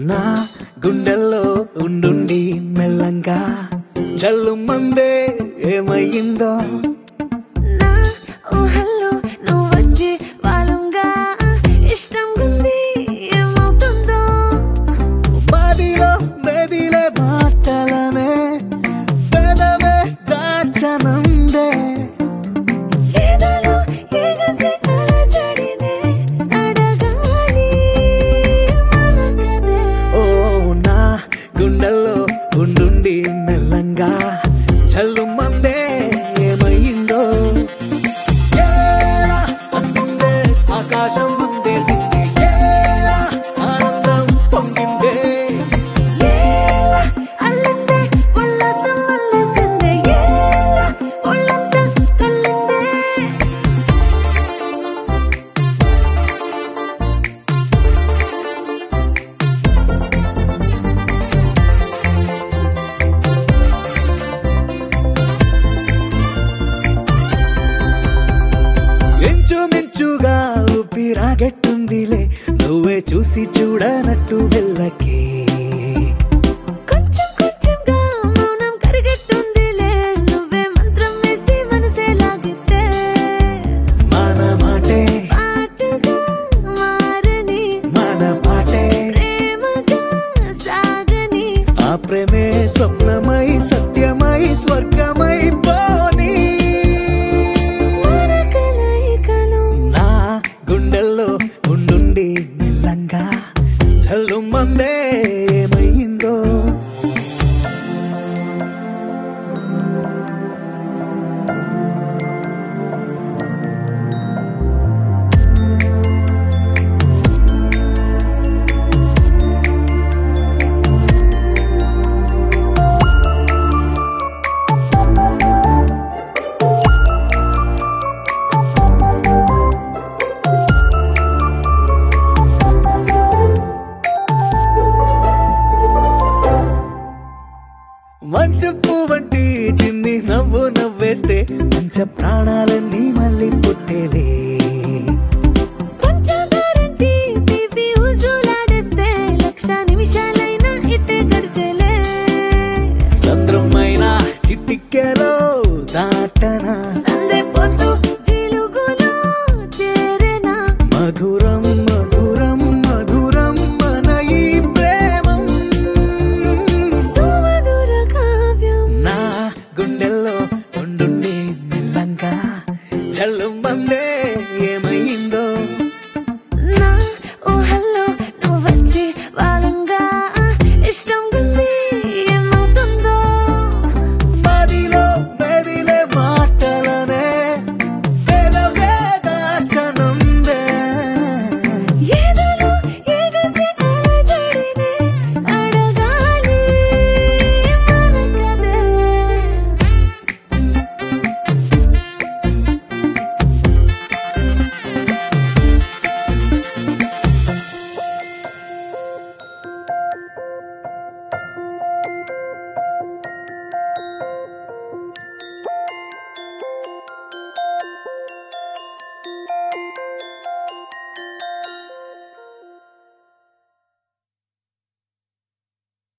నా గుండెల్లో ఉండుండి మెల్లంగా జల్లు మందే ఏమయ్యిందో నా ఊహల్లో నువ్వు వచ్చి వాలుంగా ఇష్టం ఉంది ఏమవుతుందో బాదిలో మెదిలే మాటలనే పెదవే దాచనందే ఏదోలో ఎగసి అలజడినే అడగాలి మనకదే ఓ నా గుండెల్లో ఉండుండి మెల్లంగా చల్లు మందే ఏమయ్యిందో ఏలా అందే ఆకాశం ముందేసింది ఏలా ఆనందం పొంగిందే ఏలా అల్లందే ఉల్లాసం వల్లేసిందే ఏలా ఒళ్ళంతా కల్లిందే ఇంచుమించుగా ఊపిరాగట్టుందిలే నువ్వే చూసి చూడనట్టు వెళ్ళకే కొంచెం కొంచెంగా మౌనం కరిగెట్టుందిలే నువ్వే మంత్రం వేసి మనసే లాగితే మన మాటే పాటగా మారని మన పాటే ప్రేమగా సాగని ఆ ప్రేమే స్వప్నమై సత్యమై స్వర్గమై పోనీ మన కలయికలో నా గుండెల్లో ఉండుండి మెల్లంగా చల్లు మందే ఏమయ్యిందో మంచు పువ్వంటి చిన్ని నవ్వు నవ్వేస్తే పంచ ప్రాణాలన్నీ మళ్ళీ పుట్టేలే పంచదారంటి తీపి ఊసులాడేస్తే లక్ష నిమిషాలైనా ఇట్టే గడిచేలే సంద్రమైన చిట్టికెలో దాటనా సందే పొద్దు జిలుగులో చేరేనా మధురం మధురం మధురం మన ఈ ప్రేమం సుమధుర కావ్యం నా గుండెల్లో ఉండుండి